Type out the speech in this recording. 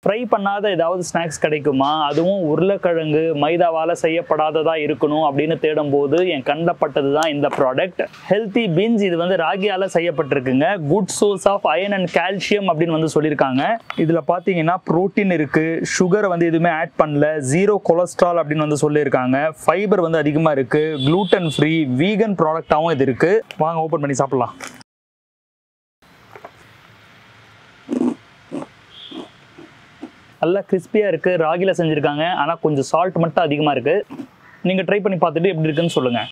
fry பண்ணாத ஏதாவது snacks கிடைக்குமா அதுவும் உருளைக்கிழங்கு மைதாவால் செய்யப்படாததா இருக்கணும் அப்படின்னு தேடும்போது என் கண்ணில் பட்டது தான் இந்த ப்ராடக்ட் ஹெல்த்தி பீன்ஸ் இது வந்து ராகியால் செய்யப்பட்டிருக்குங்க good source of iron and calcium அப்படின்னு வந்து சொல்லியிருக்காங்க இதில் பார்த்தீங்கன்னா ப்ரோட்டீன் இருக்குது சுகரை வந்து எதுவுமே ஆட் பண்ணல ஜீரோ கொலஸ்ட்ரால் அப்படின்னு வந்து சொல்லியிருக்காங்க ஃபைபர் வந்து அதிகமாக இருக்குது gluten ஃப்ரீ வீகன் ப்ராடக்டாகவும் இது இருக்குது வாங்க ஓப்பன் பண்ணி சாப்பிட்லாம் நல்லா கிறிஸ்பியாக இருக்குது ராகியில் செஞ்சுருக்காங்க ஆனால் கொஞ்சம் சால்ட் மட்டும் அதிகமாக இருக்குது நீங்கள் ட்ரை பண்ணி பார்த்துட்டு எப்படி இருக்குன்னு சொல்லுங்கள்